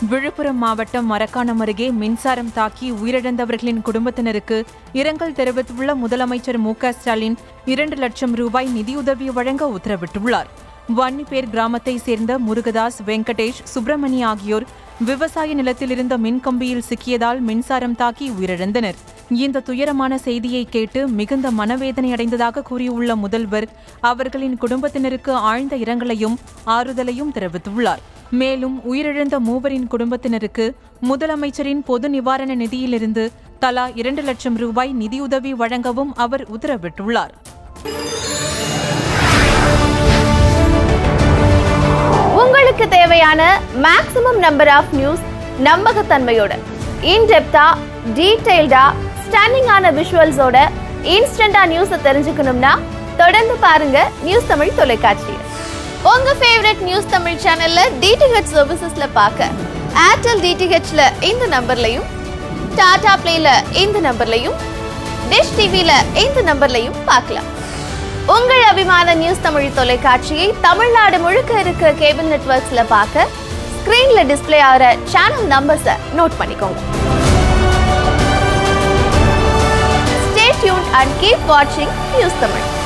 விழுப்புரம் மாவட்டம் மரக்காணம் அருகே மின்சாரம் தாக்கி உயிரிழந்தவர்களின் குடும்பத்தினருக்கு இரங்கல் தெரிவித்துள்ள முதலமைச்சர் மு க ஸ்டாலின் இரண்டு லட்சம் ரூபாய் நிதியுதவி வழங்க உத்தரவிட்டுள்ளார் வன்னிப்பேர் கிராமத்தை சேர்ந்த முருகதாஸ் வெங்கடேஷ் சுப்பிரமணி ஆகியோர் விவசாய நிலத்தில் இருந்த மின்கம்பியில் சிக்கியதால் மின்சாரம் தாக்கி உயிரிழந்தனர் இந்த துயரமான செய்தியை கேட்டு மிகுந்த மனவேதனை அடைந்ததாக கூறியுள்ள முதல்வர் அவர்களின் குடும்பத்தினருக்கு ஆழ்ந்த இரங்கலையும் ஆறுதலையும் தெரிவித்துள்ளார் மேலும் உயிரிழந்த மூவரின் குடும்பத்தினருக்கு முதலமைச்சரின் பொது நிவாரண நிதியிலிருந்து தலா இரண்டு லட்சம் ரூபாய் நிதியுதவி வழங்கவும் அவர் உத்தரவிட்டுள்ளார் உங்களுக்கு தேவையான மேக்ஸிமம் நம்பர் ஆஃப் நியூஸ் நம்பகத்தன்மையோட இன்டெப்தா டீடைல்டா ஸ்டன்னிங்கான விஷுவல்ஸோட இன்ஸ்டண்டா நியூஸை தெரிஞ்சுக்கணும்னா தொடர்ந்து பாருங்க நியூஸ் தமிழ் தொலைக்காட்சி உங்க ஃபேவரட் நியூஸ் தமிழ் சேனல்ல டிடிஹெச் சர்வீசஸ்ல பார்க்க ஏர்டெல் டிடிஹெச்ல இந்த நம்பர்லையும் டாடா பிளேல இந்த நம்பர்லையும் டிஷ் டிவில இந்த நம்பர்லையும் பார்க்கலாம் உங்கள் அபிமான நியூஸ் தமிழ் தொலைக்காட்சியை தமிழ்நாடு முழுக்க இருக்கிற கேபிள் நெட்வொர்க்ஸ்ல பார்க்க ஸ்கிரீன்ல டிஸ்ப்ளே ஆகிற சேனல் நம்பர்ஸை நோட் பண்ணிக்கோங்க ஸ்டே டியூன் அண்ட் கீப் வாட்சிங் நியூஸ் தமிழ்